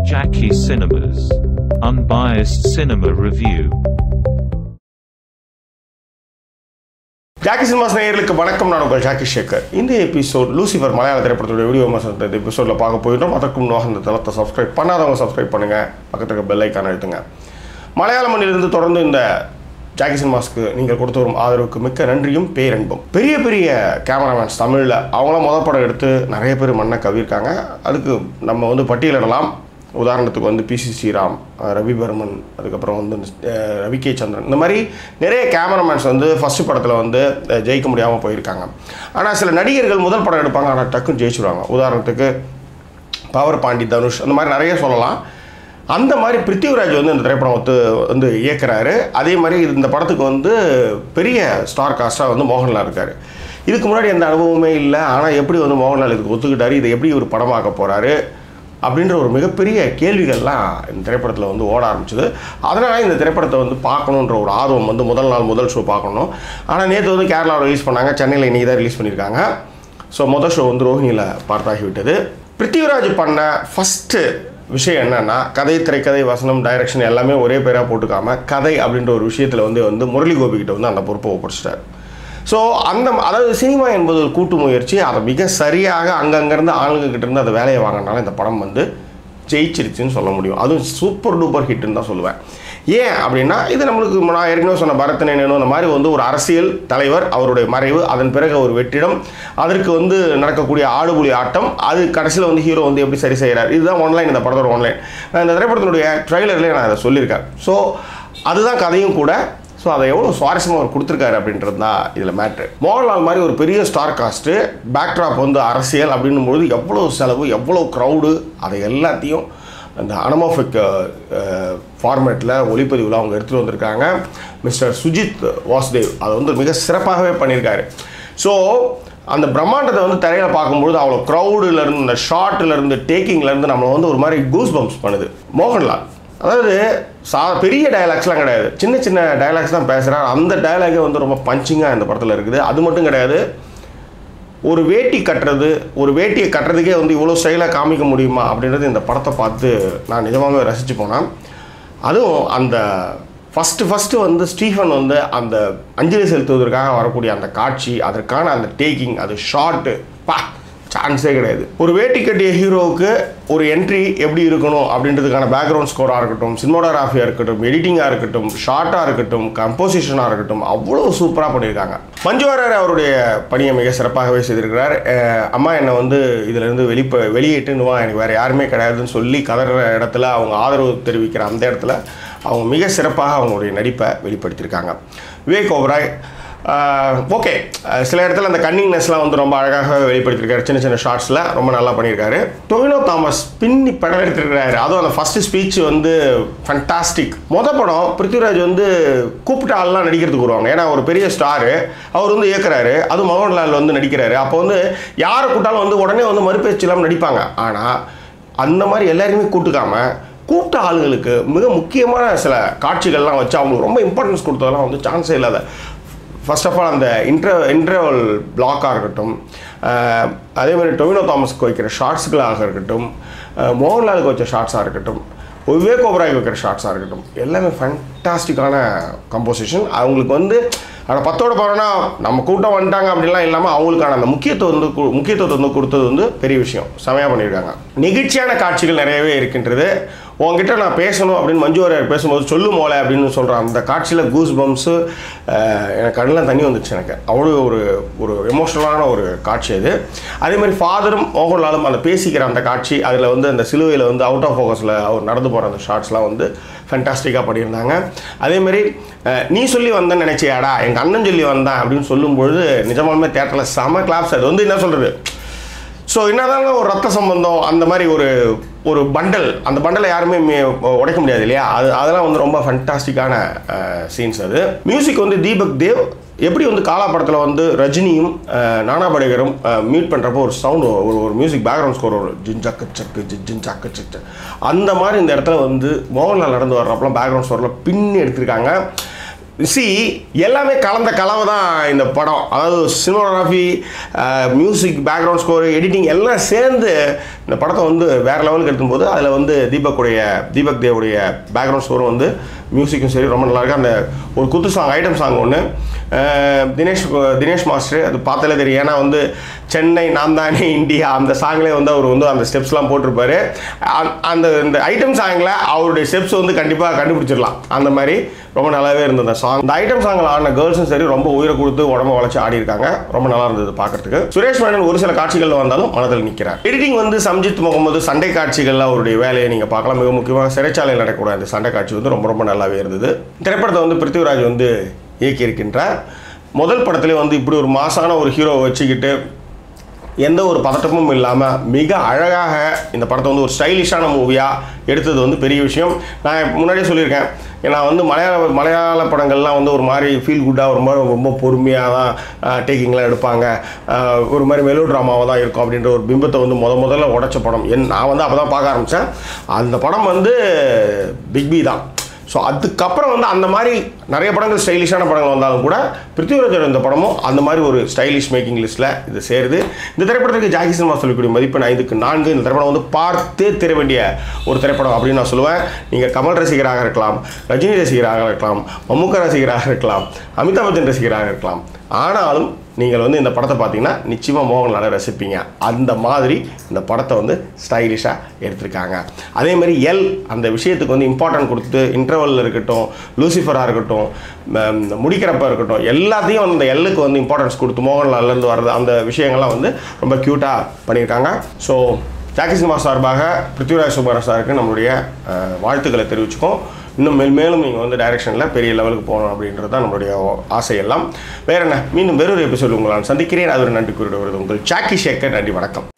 Jackie Cinemas. Unbiased Cinema Review. Jackie cinemas நேயர்களுக்கு வணக்கம் நான் உங்கள் ஜாக்கி சேகர் இந்த எபிசோட் லூசிஃபர் மலையாள திரைப்படத்துடைய வீடியோ விமர்சனத்தை இந்த எபிசோடில் பார்க்க போயிட்டோம் அதற்கு முன்னாக இந்த தளத்தை சப்ஸ்கிரைப் பண்ணாதவங்க சப்ஸ்கிரைப் பண்ணுங்கள் பக்கத்துக்கு பெல் ஐக்கான அழுத்துங்க மலையாள மண்ணிலிருந்து தொடர்ந்து இந்த ஜாக்கி சினிமாஸ்க்கு நீங்கள் கொடுத்து வரும் ஆதரவுக்கு மிக்க நன்றியும் பேரன்பும் பெரிய பெரிய கேமராமேன்ஸ் தமிழில் அவங்களாம் முதல் படம் எடுத்து நிறைய பேர் மண்ணை கவியிருக்காங்க அதுக்கு நம்ம வந்து பட்டியலிடலாம் உதாரணத்துக்கு வந்து பிசி ஸ்ரீராம் அஹ் ரவி பர்மன் அதுக்கப்புறம் வந்து அஹ் ரவி கே சந்திரன் இந்த மாதிரி நிறைய கேமராமேன்ஸ் வந்து ஃபஸ்ட்டு படத்தில் வந்து அஹ் ஜெயிக்க முடியாமல் போயிருக்காங்க ஆனால் சில நடிகர்கள் முதல் படம் எடுப்பாங்க ஆனால் டக்குன்னு ஜெயிச்சிடுவாங்க உதாரணத்துக்கு பவர் பாண்டி தனுஷ் அந்த மாதிரி நிறைய சொல்லலாம் அந்த மாதிரி பிருத்திவிராஜ் வந்து இந்த திரைப்படம் வந்து வந்து இயக்குறாரு அதே மாதிரி இந்த படத்துக்கு வந்து பெரிய ஸ்டார் காஸ்டாக வந்து மோகன்லால் இருக்கார் இதுக்கு முன்னாடி எந்த அனுபவமே இல்லை ஆனால் எப்படி வந்து மோகன்லால் இதுக்கு ஒத்துக்கிட்டாரு இதை எப்படி ஒரு படமாக்க போகிறாரு அப்படின்ற ஒரு மிகப்பெரிய கேள்விகள்லாம் இந்த திரைப்படத்தில் வந்து ஓட ஆரம்பிச்சது அதனால் இந்த திரைப்படத்தை வந்து பார்க்கணுன்ற ஒரு ஆர்வம் வந்து முதல் நாள் முதல் ஷோ பார்க்கணும் ஆனால் நேற்று வந்து கேரளாவில் ரிலீஸ் பண்ணாங்க சென்னையில் இன்றைக்கி தான் ரிலீஸ் பண்ணியிருக்காங்க ஸோ முதல் ஷோ வந்து ரோஹிணியில் பார்த்தாகிவிட்டது பிருத்திவிராஜ் பண்ண ஃபஸ்ட்டு விஷயம் என்னன்னா கதை திரைக்கதை வசனம் டைரக்ஷன் எல்லாமே ஒரே பேராக போட்டுக்காம கதை அப்படின்ற ஒரு விஷயத்தில் வந்து வந்து முரளி கோபிக்கிட்ட வந்து அந்த பொறுப்பை ஒப்படைச்சிட்டார் ஸோ அந்த அதாவது சினிமா என்பது ஒரு கூட்டு முயற்சி அதை மிக சரியாக அங்கங்கேருந்து ஆளுங்க கிட்ட இருந்து அந்த வேலையை வாங்கினால இந்த படம் வந்து ஜெயிச்சிருச்சுன்னு சொல்ல முடியும் அதுவும் சூப்பர் டூப்பர் ஹிட்னு தான் சொல்லுவேன் ஏன் அப்படின்னா இது நம்மளுக்கு நான் ஏற்கனவே சொன்ன பரதனேனோ அந்த மாதிரி வந்து ஒரு அரசியல் தலைவர் அவருடைய மறைவு அதன் பிறகு ஒரு வெற்றிடம் அதற்கு வந்து நடக்கக்கூடிய ஆடுபுலி ஆட்டம் அது கடைசியில் வந்து ஹீரோ வந்து எப்படி சரி செய்கிறார் இதுதான் ஒன்லைன் இந்த படத்தோட ஒன்லைன் நான் இந்த திரைப்படத்தினுடைய ட்ரைலர்லேயே நான் அதை சொல்லியிருக்கேன் ஸோ அதுதான் கதையும் கூட ஸோ அதை எவ்வளோ சுவாரஸ்யமாக அவர் கொடுத்துருக்காரு அப்படின்றது தான் இதில் மேட்ரு மோகன்லால் மாதிரி ஒரு பெரிய ஸ்டார் காஸ்ட்டு பேக்ட்ராப் வந்து அரசியல் அப்படின்னும்போது எவ்வளோ செலவு எவ்வளோ க்ரௌடு அதை எல்லாத்தையும் அந்த அனமோஃபிக் ஃபார்மேட்டில் ஒளிப்பதிவில் அவங்க எடுத்துகிட்டு வந்திருக்காங்க மிஸ்டர் சுஜித் வாசுதேவ் அதை வந்து மிக சிறப்பாகவே பண்ணியிருக்காரு ஸோ அந்த பிரம்மாண்டத்தை வந்து திரையில் பார்க்கும்பொழுது அவ்வளோ க்ரௌடுலேருந்து இந்த ஷார்ட்லேருந்து டேக்கிங்லேருந்து நம்மளை வந்து ஒரு மாதிரி கூஸ் பம்ப்ஸ் பண்ணுது மோகன்லால் அதாவது சா பெரிய டயலாக்ஸ்லாம் கிடையாது சின்ன சின்ன டயலாக்ஸ் தான் பேசுகிறார் அந்த டயலாகே வந்து ரொம்ப பஞ்சிங்காக இந்த படத்தில் இருக்குது அது மட்டும் கிடையாது ஒரு வேட்டி கட்டுறது ஒரு வேட்டியை கட்டுறதுக்கே வந்து இவ்வளோ ஸ்டைலாக காமிக்க முடியுமா அப்படின்றது இந்த படத்தை பார்த்து நான் நிஜமாகவே ரசித்து போனேன் அதுவும் அந்த ஃபஸ்ட்டு ஃபஸ்ட்டு வந்து ஸ்டீஃபன் வந்து அந்த அஞ்சலி செலுத்துவதற்காக வரக்கூடிய அந்த காட்சி அதற்கான அந்த டேக்கிங் அது ஷார்ட்டு பா சான்ஸே கிடையாது ஒரு வேட்டி கட்டிய ஹீரோவுக்கு ஒரு என்ட்ரி எப்படி இருக்கணும் அப்படின்றதுக்கான பேக்ரவுண்ட் ஸ்கோராக இருக்கட்டும் சினிமோடோகிராஃபியாக இருக்கட்டும் எடிட்டிங்காக இருக்கட்டும் ஷார்ட்டாக இருக்கட்டும் கம்போசிஷனாக இருக்கட்டும் அவ்வளோ சூப்பராக பண்ணியிருக்காங்க மஞ்சு வாரியர் அவருடைய பணியை மிக சிறப்பாகவே செய்திருக்கிறார் அஹ் அம்மா என்னை வந்து இதிலிருந்து வெளிப்ப வெளியேட்டுன்னு வா எனக்கு வேறு யாருமே கிடையாதுன்னு சொல்லி கதற இடத்துல அவங்க ஆதரவு தெரிவிக்கிற அந்த இடத்துல அவங்க மிக சிறப்பாக அவங்களுடைய நடிப்பை வெளிப்படுத்தியிருக்காங்க விவேக் ஓபராய் ஓகே சில இடத்துல அந்த கன்னிங்னஸ்லாம் வந்து ரொம்ப அழகாக வெளிப்படுத்தியிருக்காரு சின்ன சின்ன ஷார்ட்ஸில் ரொம்ப நல்லா பண்ணியிருக்காரு டொவினோ தாமஸ் பின்னி படம் எடுத்திருக்கிறாரு அதுவும் அந்த ஃபஸ்ட்டு ஸ்பீச் வந்து ஃபண்டாஸ்டிக் மொத படம் பிருத்திவிராஜ் வந்து கூப்பிட்ட ஆள்லாம் நடிக்கிறதுக்கு வருவாங்க ஏன்னா ஒரு பெரிய ஸ்டாரு அவர் வந்து இயக்குறாரு அதுவும் மோகன்லால் வந்து நடிக்கிறாரு அப்போ வந்து யாரை கூட்டாலும் வந்து உடனே வந்து மறுபேச்சு இல்லாமல் நடிப்பாங்க ஆனால் அந்த மாதிரி எல்லாருமே கூட்டுக்காம கூட்ட ஆளுங்களுக்கு மிக முக்கியமான சில காட்சிகள்லாம் வச்சு அவங்களுக்கு ரொம்ப இம்பார்ட்டன்ஸ் கொடுத்ததெல்லாம் வந்து சான்ஸே இல்லாத ஃபர்ஸ்ட் ஆஃப் ஆல் அந்த இன்ட்ர இன்டர்வல் பிளாக்காக இருக்கட்டும் அஹ் அதே மாதிரி டொவினோ தாமஸ்க்கு வைக்கிற ஷார்ட்ஸுகளாக இருக்கட்டும் அஹ் மோகன்லாலுக்கு வச்ச ஷார்ட்ஸாக இருக்கட்டும் விவேக் ஓபராய்க்கு வைக்கிற ஷார்ட்ஸாக இருக்கட்டும் எல்லாமே ஃபண்டாஸ்டிக்கான கம்போசிஷன் அவங்களுக்கு வந்து ஆனால் பத்தோட போகிறோன்னா நம்ம கூட்டம் வந்துட்டாங்க அப்படிலாம் இல்லாமல் அவங்களுக்கான அந்த முக்கியத்துவம் வந்து கு- முக்கியத்துவத்தை வந்து கொடுத்தது வந்து பெரிய விஷயம் செமையாக பண்ணியிருக்காங்க நெகிழ்ச்சியான காட்சிகள் நிறையவே இருக்கின்றது உங்ககிட்ட நான் பேசணும் அப்படின்னு மஞ்சு வாரியர் பேசும்போது சொல்லு மோளை அப்படின்னு சொல்கிற அந்த காட்சியில் கூஸ் பம்ப்ஸு எனக்கு கண்ணில் தண்ணி வந்துச்சு எனக்கு அவ்வளோ ஒரு ஒரு எமோஷ்னலான ஒரு காட்சி அது அதே மாதிரி ஃபாதரும் மோகன்லாலும் அந்த பேசிக்கிற அந்த காட்சி அதில் வந்து அந்த சிலுவையில் வந்து அவுட் ஆஃப் ஃபோக்கஸில் அவர் நடந்து போகிற அந்த ஷார்ட்ஸ்லாம் வந்து ஃபென்டாஸ்டிக்காக பண்ணியிருந்தாங்க அதே மாதிரி அஹ், நீ சொல்லி வந்தேன்னு நினச்சியாடா எங்கள் அண்ணன் சொல்லி வந்தேன் அப்படின்னு சொல்லும்பொழுது நிஜமாலுமே தேட்டரில் செம கிளாப்ஸ் அது வந்து என்ன சொல்கிறது ஸோ என்னதாங்க ஒரு ரத்த சம்பந்தம் அந்த மாதிரி ஒரு ஒரு பண்டல் அந்த பண்டலை யாருமே மீ- உடைக்க முடியாது இல்லையா அது அதெல்லாம் வந்து ரொம்ப ஃபண்டாஸ்டிக்கான சீன்ஸ் அது மியூசிக் வந்து தீபக் தேவ் எப்படி வந்து காலா படத்தில் வந்து ரஜினியும் அஹ், நானா படேகரும் மியூட் பண்ணுறப்போ ஒரு சவுண்ட் ஒரு ஒரு மியூசிக் பேக்ரவுண்ட் ஸ்கோர் ஒரு ஜின்ஜாக்கு சக்கு ஜின்ஜாக்கு சக்கு அந்த மாதிரி இந்த இடத்துல வந்து மோகன்லால் நடந்து வர்றப்பலாம் பேக்ரவுண்ட் ஸ்கோரில் பின்னி எடுத்திருக்காங்க சி எல்லாமே கலந்த கலவை தான் இந்த படம் அதாவது cinematography music background score editing எல்லாம் சேர்ந்து இந்த படத்தை வந்து வேற லெவலுக்கு எடுக்கும்போது அதில் வந்து தீபக்குடைய தீபக் தேவுடைய பேக்ரவுண்ட் ஸ்கோரும் வந்து மியூசிக்கும் சரி ரொம்ப நல்லா இருக்கு அந்த ஒரு குத்து சாங் ஐட்டம் சாங் ஒன்று தினேஷ் தினேஷ் மாஸ்டர் அது பார்த்தாலே தெரியும் ஏன்னா வந்து சென்னை நான் தானே இந்தியா அந்த சாங்லேயே வந்து அவர் வந்து அந்த ஸ்டெப்ஸ்லாம் போட்டிருப்பாரு அந்த- அந்த இந்த ஐட்டம் சாங்கில் அவருடைய ஸ்டெப்ஸ் வந்து கண்டிப்பாக கண்டுபிடிச்சிடலாம் அந்த மாதிரி ரொம்ப நல்லாவே இருந்தது அந்த சாங் இந்த ஐட்டம் சாங்கில் ஆடின கேர்ள்ஸும் சரி ரொம்ப உயிரை கொடுத்து உடம்ப வளைச்சு ஆடி இருக்காங்க ரொம்ப நல்லா இருந்தது பார்க்கறதுக்கு சுரேஷ் மேனன் ஒரு சில காட்சிகளில் வந்தாலும் மனதில் நிற்கிறார் எடிட்டிங் வந்து சம்ஜித் முகமது சண்டை காட்சிகளில் அவருடைய வேலையை நீங்கள் பார்க்கலாம் மிக முக்கியமாக சிறைச்சாலையில் நடக்கக்கூடிய அந்த சண்டை காட்சி வந்து ரொம்ப ரொம்ப நல்லாவே இருந்தது திரைப்படத்தை வந்து பிருத்திவிராஜ் வந்து இயக்கியிருக்கின்றார் முதல் படத்திலே வந்து இப்படி ஒரு மாசான ஒரு ஹீரோவை வச்சுக்கிட்டு எந்த ஒரு பதட்டமும் இல்லாமல் மிக அழகாக இந்த படத்தை வந்து ஒரு ஸ்டைலிஷான மூவியாக எடுத்தது வந்து பெரிய விஷயம் நான் முன்னாடியே சொல்லியிருக்கேன் நான் வந்து மலையாள மலையாள படங்கள்லாம் வந்து ஒரு மாதிரி ஃபீல் குட்டாக ஒரு மாதிரி ரொம்ப பொறுமையாக தான் டேக்கிங்லாம் எடுப்பாங்க ஆஹ் ஒரு மாதிரி மெலோ ட்ராமாவாக தான் இருக்கும் அப்படின்ற ஒரு பிம்பத்தை வந்து முத முதல்ல உடைச்ச படம் என் நான் வந்து அப்போ தான் பார்க்க ஆரம்பித்தேன் அந்த படம் வந்து பிக் பி தான் ஸோ அதுக்கப்புறம் வந்து அந்த மாதிரி நிறைய படங்கள் ஸ்டைலிஷான படங்கள் வந்தாலும் கூட பிருத்திவிராஜோட இந்த படமும் அந்த மாதிரி ஒரு ஸ்டைலிஷ் மேக்கிங் லிஸ்ட்டில் இது சேருது இந்த திரைப்படத்துக்கு ஜாக்கி சினிமா சொல்லக்கூடிய மதிப்பெண் ஐந்துக்கு நான்கு இந்த திரைப்படம் வந்து பார்த்தே தெர வேண்டிய ஒரு திரைப்படம் அப்படின்னு நான் சொல்லுவேன் நீங்கள் கமல் ரசிகராக இருக்கலாம் ரஜினி ரசிகராக இருக்கலாம் மம்முக்க ரசிகராக இருக்கலாம் அமிதாப் பச்சன் ரசிகராக இருக்கலாம் ஆனாலும் நீங்கள் வந்து இந்த படத்தை பார்த்தீங்கன்னா நிச்சயமாக மோகன்லாலை ரசிப்பீங்க அந்த மாதிரி இந்த படத்தை வந்து ஸ்டைலிஷாக எடுத்திருக்காங்க அதே மாதிரி எல் அந்த விஷயத்துக்கு வந்து இம்பார்ட்டன்ட் கொடுத்து இன்டர்வலில் இருக்கட்டும் லூசிஃபராக இருக்கட்டும் ம, முடிக்கிறப்ப இருக்கட்டும் எல்லாத்தையும் வந்து இந்த எல்லுக்கு வந்து இம்பார்ட்டன்ஸ் கொடுத்து மோகன்லால்லேருந்து வர்றது அந்த விஷயங்கள்லாம் வந்து ரொம்ப க்யூட்டாக பண்ணியிருக்காங்க ஸோ ஜாக்கி சினிமா சார்பாக பிருத்திவிராஜ் சுபாரா சாருக்கு நம்மளுடைய அஹ், வாழ்த்துக்களை தெரிவிச்சுக்கோம் இன்னும் மேல் மேலும் நீங்கள் வந்து டைரக்ஷனில் பெரிய லெவலுக்கு போகணும் அப்படின்றது தான் நம்மளுடைய ஆசை எல்லாம் வேற என்ன மீண்டும் வேறொரு எபிசோடு உங்களை நான் சந்திக்கிறேன் அது ஒரு நன்றி கூறிவிடுவது உங்கள் ஜாக்கி ஷேக்கர் நன்றி வணக்கம்